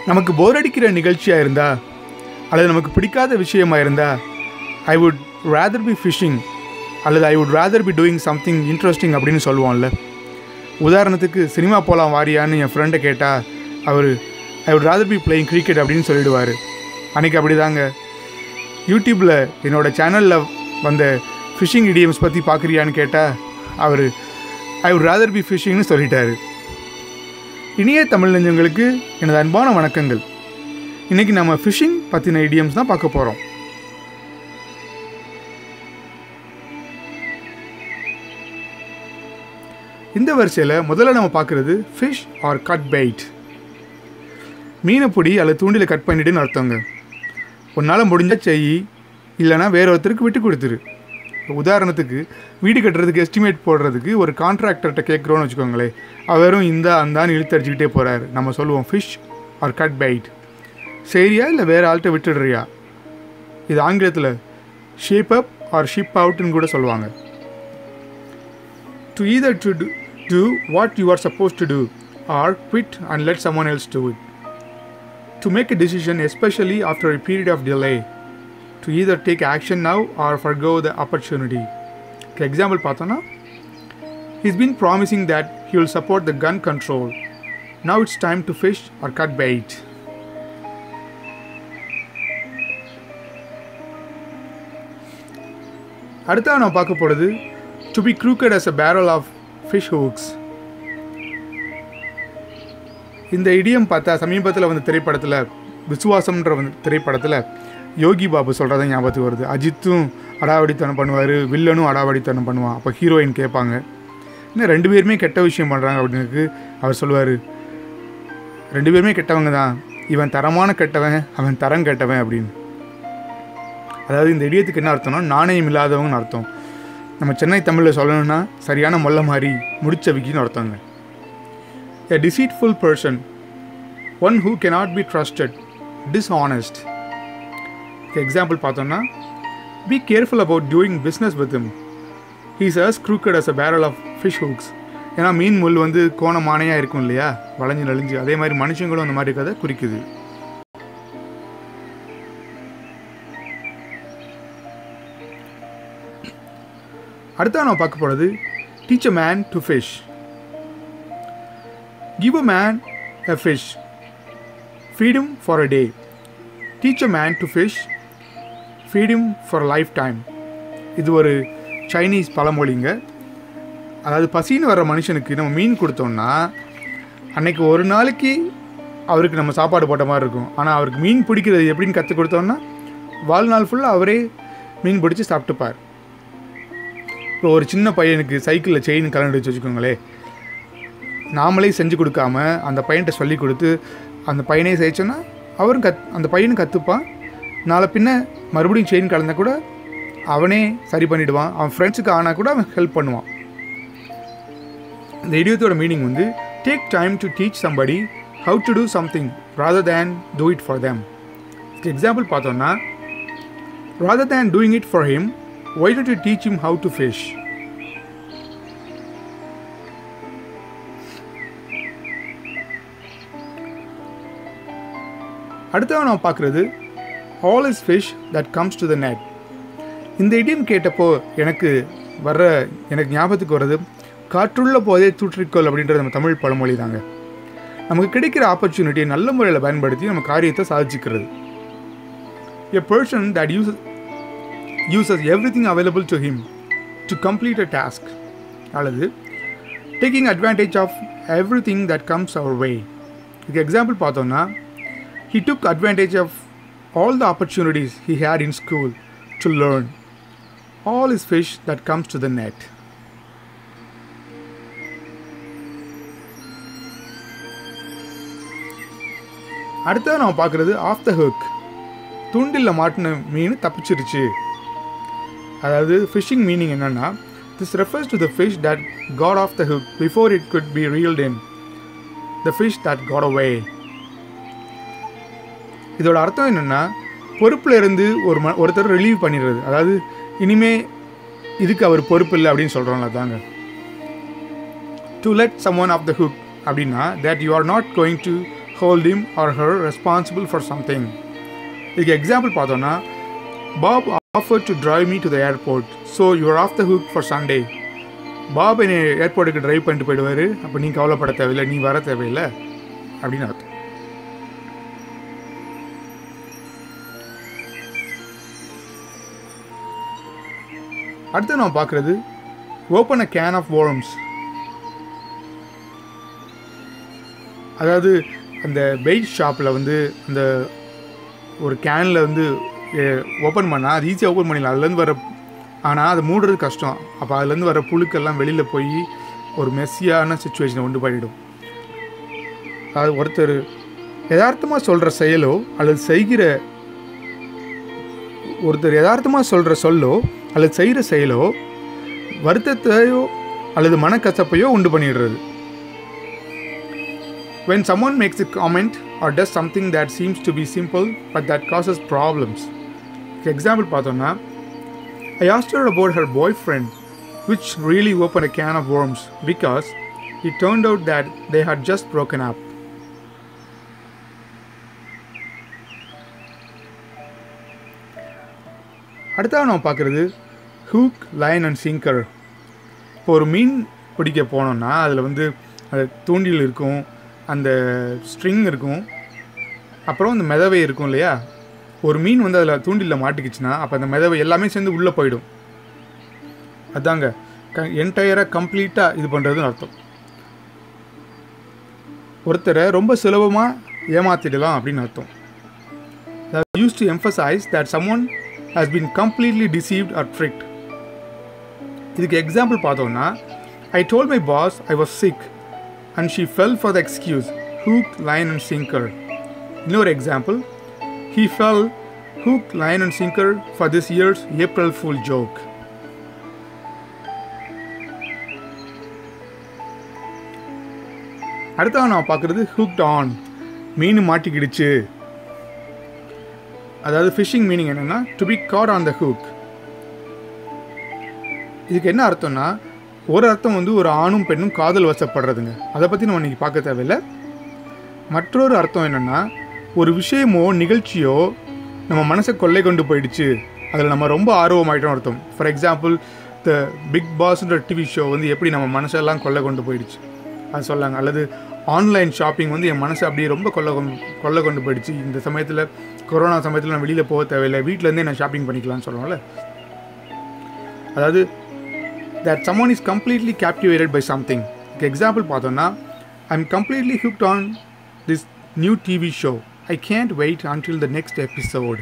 நமக்கு போர் அடிக்கிற நிகழ்ச்சியாக இருந்தா அல்லது நமக்கு பிடிக்காத விஷயமா இருந்தா I would rather be fishing அல்லது I would rather be doing something interesting அப்படின்னு சொல்லுவோம்ல உதாரணத்துக்கு சினிமா போகலாம் வாரியான்னு என் ஃப்ரெண்டை கேட்டால் அவர் I would rather be playing cricket அப்படின்னு சொல்லிடுவார் அன்றைக்கி அப்படி தாங்க யூடியூப்பில் என்னோடய சேனலில் வந்த ஃபிஷிங் இடியம்ஸ் பற்றி பார்க்குறியான்னு கேட்டால் அவர் ஐ வுட் ரேதர் பி ஃபிஷிங்னு சொல்லிட்டாரு இனிய தமிழ் நெஞ்சங்களுக்கு எனது அன்பான வணக்கங்கள் இன்றைக்கி நம்ம ஃபிஷிங் பற்றின இடியம்ஸ் தான் பார்க்க போகிறோம் இந்த வரிசையில் முதல்ல நம்ம பார்க்குறது ஃபிஷ் ஆர் கட் பைட் மீனை பிடி அல்லது தூண்டில கட் பண்ணிட்டுன்னு அர்த்தங்க உன்னால் முடிஞ்ச செய் இல்லைனா வேற ஒருத்தருக்கு விட்டு கொடுத்துரு உதாரணத்துக்கு வீடு கட்டுறதுக்கு எஸ்டிமேட் போடுறதுக்கு ஒரு கான்ட்ராக்டர்கிட்ட கேட்குறோன்னு வச்சுக்கோங்களேன் அவரும் இந்த அந்தான்னு இழுத்தடிச்சுக்கிட்டே போகிறாரு நம்ம சொல்லுவோம் ஃபிஷ் ஆர் கட் பைட் சரியா இல்லை வேறு ஆள்கிட்ட விட்டுடுறியா இது ஆங்கிலத்தில் ஷேப் அப் ஆர் ஷிப் அவுட்னு கூட சொல்லுவாங்க to either to do, do what you are supposed to do or quit and let someone else do it. To make a decision, especially after a period of delay, to either take action now or forgo the opportunity. Okay, example பார்த்தோன்னா he's been promising that he will support the gun control. Now it's time to fish or cut bait. அடுத்தா நான் பார்க்க போகிறது to be crooked as a barrel of fish hooks இந்த idiom பார்த்தா சமீபத்தில் வந்த திரைப்படத்தில் விசுவாசம்ன்ற வந்து திரைப்படத்தில் யோகி பாபு சொல்கிறத ஞாபகத்துக்கு வருது அஜித்தும் அடாவடித்தனம் பண்ணுவார் வில்லனும் அடாவடித்தனம் பண்ணுவான் அப்போ ஹீரோயின் கேட்பாங்க இன்னும் ரெண்டு பேருமே கெட்ட விஷயம் பண்ணுறாங்க அப்படின்னு அவர் சொல்லுவார் ரெண்டு பேருமே கெட்டவங்க தான் இவன் தரமான கெட்டவன் அவன் தரம் கெட்டவன் அப்படின்னு அதாவது இந்த இடியத்துக்கு என்ன அர்த்தம்னா நாணயம் இல்லாதவங்கன்னு அர்த்தம் நம்ம சென்னை தமிழில் சொல்லணும்னா சரியான மொல்ல மாதிரி முடிச்ச விக்கின்னு அர்த்தங்க a deceitful person one who cannot be trusted dishonest example பார்த்தோம்னா be careful about doing business with him he's as crooked as a barrel of fish hooks ஏன்னா மீன் முள் வந்து கோணமானையாக இருக்கும் இல்லையா வளைஞ்சு நெளிஞ்சு அதே மாதிரி மனுஷங்களும் அந்த மாதிரி கதை குறிக்குது அடுத்த நான் பார்க்க போகிறது teach a man to fish give a man a fish feed him for a day teach a man to fish feed him for lifetime இது ஒரு சைனீஸ் பழமொழிங்க அதாவது பசின்னு வர்ற மனுஷனுக்கு நம்ம மீன் கொடுத்தோம்னா அன்னைக்கு ஒரு நாளைக்கு அவருக்கு நம்ம சாப்பாடு போட்ட மாதிரி இருக்கும் ஆனால் அவருக்கு மீன் பிடிக்கிறது எப்படின்னு கற்றுக் கொடுத்தோம்னா வாழ்நாள் ஃபுல்லாக அவரே மீன் பிடிச்சி சாப்பிட்டுப்பார் இப்போ ஒரு சின்ன பையனுக்கு சைக்கிளில் செயின் கலந்து வச்சு வச்சுக்கோங்களேன் நாமளே செஞ்சு கொடுக்காம அந்த பையன்கிட்ட சொல்லி கொடுத்து அந்த பையனே செய்ச்சோன்னா அவரும் கத் அந்த பையனும் கற்றுப்பான் நாளை பின்ன மறுபடியும் செயின் கலந்தால் கூட அவனே சரி பண்ணிவிடுவான் அவன் ஃப்ரெண்ட்ஸுக்கு ஆனால் கூட அவன் ஹெல்ப் பண்ணுவான் இந்த இடியத்தோட மீனிங் வந்து take time to teach somebody how to do something rather than do it for them example பார்த்தோன்னா rather than doing it for him why don't you teach him how to fish? அடுத்தவன் நான் பார்க்குறது all is fish that comes to the net இந்த idiom கேட்டப்போ எனக்கு வர்ற எனக்கு ஞாபகத்துக்கு வர்றது காற்றுள்ள போதே தூற்றிக்கொள் அப்படின்றது நம்ம தமிழ் பழமொழி தாங்க நமக்கு கிடைக்கிற ஆப்பர்ச்சுனிட்டியை நல்ல முறையில் பயன்படுத்தி நம்ம காரியத்தை சாதிச்சுக்கிறது a person that use uses everything available to him to complete a task அல்லது taking advantage of everything that comes our way இதுக்கு எக்ஸாம்பிள் பார்த்தோம்னா he took advantage of all the opportunities he had in school to learn all his fish that comes to the net அடுத்தது நம்ம பார்க்குறது of the hook தூண்டில் மாட்டின மீன் தப்பிச்சிருச்சு அதாவது ஃபிஷிங் மீனிங் என்னன்னா this refers to the fish that got off the hook before it could be reeled in the fish that got away இதோட அர்த்தம் என்னென்னா பொறுப்பில் இருந்து ஒரு ம ஒருத்தர் ரிலீவ் பண்ணிடுறது அதாவது இனிமே இதுக்கு அவர் பொறுப்பு இல்லை அப்படின்னு சொல்கிறோம்ல தாங்க to let someone off the hook அப்படின்னா that you are not going to hold him or her responsible for something இதுக்கு எக்ஸாம்பிள் பார்த்தோன்னா Bob offer to drive me to the airport so you're off the hook for Sunday Bob என்னை ஏர்போர்ட்டுக்கு drive பண்ணிட்டு போயிடுவார் அப்போ நீ கவலைப்பட தேவையில்லை நீ வர தேவையில்லை அப்படின்னு அர்த்தம் அடுத்து நம்ம பார்க்குறது open a can of worms அதாவது அந்த பெயிட் ஷாப்பில் வந்து அந்த ஒரு கேனில் வந்து ஓப்பன் பண்ணால் அது ஈஸியாக ஓப்பன் பண்ணிடலாம் அதுலேருந்து வர ஆனால் அதை மூடுறது கஷ்டம் அப்போ அதுலேருந்து வர புழுக்கெல்லாம் வெளியில் போய் ஒரு மெஸ்ஸியான சுச்சுவேஷனை உண்டு பண்ணிடும் அது ஒருத்தர் யதார்த்தமாக சொல்கிற செயலோ அல்லது செய்கிற ஒருத்தர் யதார்த்தமாக சொல்கிற சொல்லோ அல்லது செய்கிற செயலோ வருத்தத்தையோ அல்லது மனக்கசப்பையோ உண்டு பண்ணிடுறது when someone makes a comment or does something that seems to be simple but that causes problems example பார்த்தோம்னா I asked her about her boyfriend which really opened a can of worms because it turned out that they had just broken up அடுத்ததாக நம்ம பார்க்குறது hook line and singer இப்போ ஒரு மீன் பிடிக்க போனோம்னா அதில் வந்து அது தூண்டில் இருக்கும் அந்த ஸ்ட்ரிங் இருக்கும் அப்புறம் அந்த மிதவை இருக்கும் இல்லையா ஒரு மீன் வந்து அதில் தூண்டிலில் மாட்டிக்கிச்சுன்னா அப்போ அந்த மிதவை எல்லாமே சேர்ந்து உள்ளே போயிடும் அதாங்க க என்டையராக கம்ப்ளீட்டாக இது பண்ணுறதுன்னு அர்த்தம் ஒருத்தரை ரொம்ப சுலபமாக ஏமாத்திடலாம் அப்படின்னு அர்த்தம் use to emphasize that someone has been completely deceived or tricked இதுக்கு எக்ஸாம்பிள் பார்த்தோம்னா I told my boss I was sick and she fell for the excuse hook line and sinker இன்னொரு example he fell hook line and sinker for this year's April fool joke அடுத்தவன் நான் பார்க்குறது hooked on மீன் மாட்டிக்கிடுச்சு அதாவது fishing meaning என்னென்னா to be caught on the hook இதுக்கு என்ன அர்த்தம்னா ஒரு அர்த்தம் வந்து ஒரு ஆணும் பெண்ணும் காதல் வசப்படுறதுங்க அதை பற்றி நம்ம இன்றைக்கி பார்க்க தேவையில்லை மற்றொரு அர்த்தம் என்னென்னா ஒரு விஷயமோ நிகழ்ச்சியோ நம்ம மனசை கொள்ளை கொண்டு போயிடுச்சு அதில் நம்ம ரொம்ப ஆர்வமாயிட்டோம் அர்த்தம் ஃபார் எக்ஸாம்பிள் த பிக் பாஸ்ன்ற டிவி ஷோ வந்து எப்படி நம்ம மனசெல்லாம் கொள்ளை கொண்டு போயிடுச்சு அது சொல்லாங்க அல்லது ஆன்லைன் ஷாப்பிங் வந்து என் மனசை அப்படியே ரொம்ப கொள்ளை கொண்டு கொள்ளை கொண்டு போயிடுச்சு இந்த சமயத்தில் கொரோனா சமயத்தில் நான் வெளியில் போக தேவையில்லை வீட்டிலேருந்தே நான் ஷாப்பிங் பண்ணிக்கலாம்னு சொல்லுவோம்ல அதாவது that someone is completely captivated by something example பார்த்தோன்னா I am completely hooked on this new TV show I can't wait until the next episode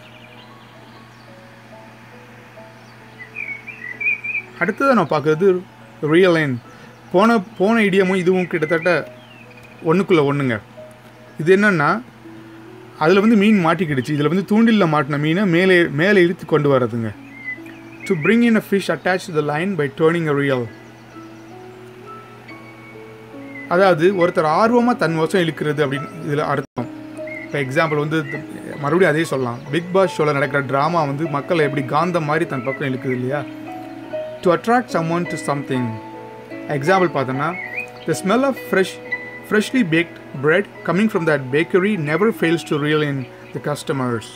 அடுத்ததை நான் பார்க்குறது ரியல் லைன் போன போன இடியமும் இதுவும் கிட்டத்தட்ட ஒன்றுக்குள்ளே ஒன்றுங்க இது என்னென்னா அதில் வந்து மீன் மாட்டிக்கிடுச்சு இதில் வந்து தூண்டிலில் மாட்டின மீனை மேலே மேலே இழுத்து கொண்டு வர்றதுங்க to bring in a fish attach the line by turning a reel அதாவது ஒருத்தர் ஆர்வமாக தன் வசம் இழுக்கிறது அப்படின்னு இதில் அர்த்தம் இப்போ எக்ஸாம்பிள் வந்து மறுபடியும் அதே சொல்லலாம் பிக் பாஸ் ஷோவில் நடக்கிற ட்ராமா வந்து மக்களை எப்படி காந்தம் மாதிரி தன் பக்கம் இழுக்குது இல்லையா to attract someone to something example பார்த்தோன்னா the smell of fresh freshly baked bread coming from that bakery never fails to reel in the customers.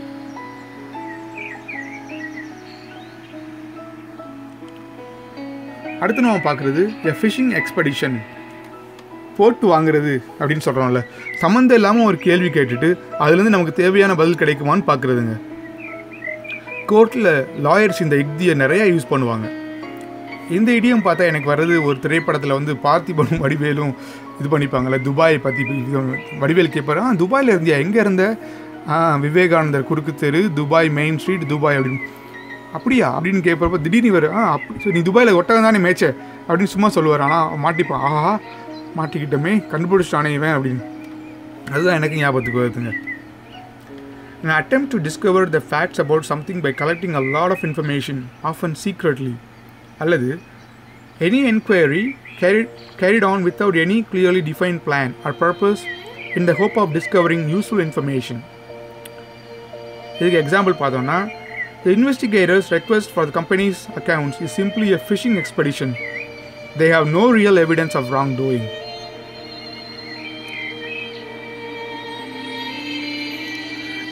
அடுத்து நம்ம பார்க்குறது எ ஃபிஷிங் எக்ஸ்பெடிஷன் போட்டு வாங்குறது அப்படின்னு சொல்கிறோம்ல சம்மந்தம் இல்லாமல் ஒரு கேள்வி கேட்டுட்டு அதுலேருந்து நமக்கு தேவையான பதில் கிடைக்குமான்னு பார்க்குறதுங்க கோர்ட்டில் லாயர்ஸ் இந்த யுக்தியை நிறையா யூஸ் பண்ணுவாங்க இந்த இடியம் பார்த்தா எனக்கு வர்றது ஒரு திரைப்படத்தில் வந்து பார்த்திபனும் வடிவேலும் இது பண்ணிப்பாங்கள்ல துபாயை பற்றி வடிவேல் கேட்பாரு ஆ துபாயில் இருந்தியா எங்கே இருந்த ஆ விவேகானந்தர் குறுக்கு தெரு துபாய் மெயின் ஸ்ட்ரீட் துபாய் அப்படின்னு அப்படியா அப்படின்னு கேட்குறப்ப திடீர்னு வரும் ஆ அப்படி நீ துபாயில் ஒட்டகம் தானே மேய்ச்ச அப்படின்னு சும்மா சொல்லுவார் ஆனால் மாட்டிப்பான் ஆஹா மாட்டிக்கிட்டோமே கண்டுபிடிச்சிட்டானே இவன் அப்படின்னு அதுதான் எனக்கு ஞாபகத்துக்கு வருதுங்க An attempt to discover the facts about something by collecting a lot of information, often secretly. அல்லது any enquiry carried, carried on without any clearly defined plan or purpose in the hope of discovering useful information. இதுக்கு example பார்த்தோம்னா the investigators request for the company's accounts is simply a fishing expedition. They have no real evidence of wrongdoing.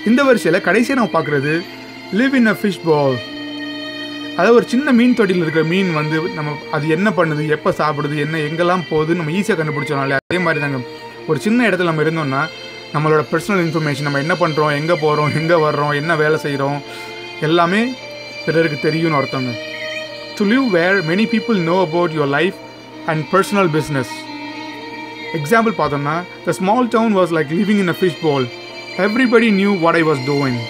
இந்த வரிசையில் கடைசியாக நம்ம பார்க்குறது live in a fish பால் அதாவது ஒரு சின்ன மீன் தொட்டியில் இருக்கிற மீன் வந்து நம்ம அது என்ன பண்ணுது எப்போ சாப்பிடுது என்ன எங்கெல்லாம் போகுது நம்ம ஈஸியாக கண்டுபிடிச்சோம்ல அதே மாதிரி தாங்க ஒரு சின்ன இடத்துல நம்ம இருந்தோம்னா நம்மளோட பர்சனல் இன்ஃபர்மேஷன் நம்ம என்ன பண்ணுறோம் எங்கே போகிறோம் எங்கே வர்றோம் என்ன வேலை செய்கிறோம் எல்லாமே பிறருக்கு தெரியும்னு அர்த்தங்க to live where many people know about your life and personal business example பார்த்தோம்னா the small town was like living in a fish bowl everybody knew what I was doing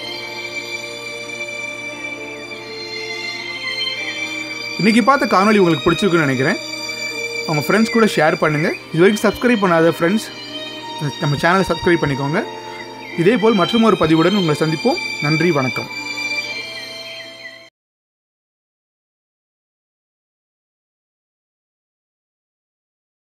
இன்றைக்கி பார்த்த காணொளி உங்களுக்கு பிடிச்சிருக்குன்னு நினைக்கிறேன் உங்கள் ஃப்ரெண்ட்ஸ் கூட ஷேர் பண்ணுங்கள் இது வரைக்கும் சப்ஸ்கிரைப் பண்ணாத ஃப்ரெண்ட்ஸ் நம்ம சேனலை சப்ஸ்கிரைப் பண்ணிக்கோங்க இதே போல் மற்றும் ஒரு பதிவுடன் உங்களை சந்திப்போம் நன்றி வணக்கம்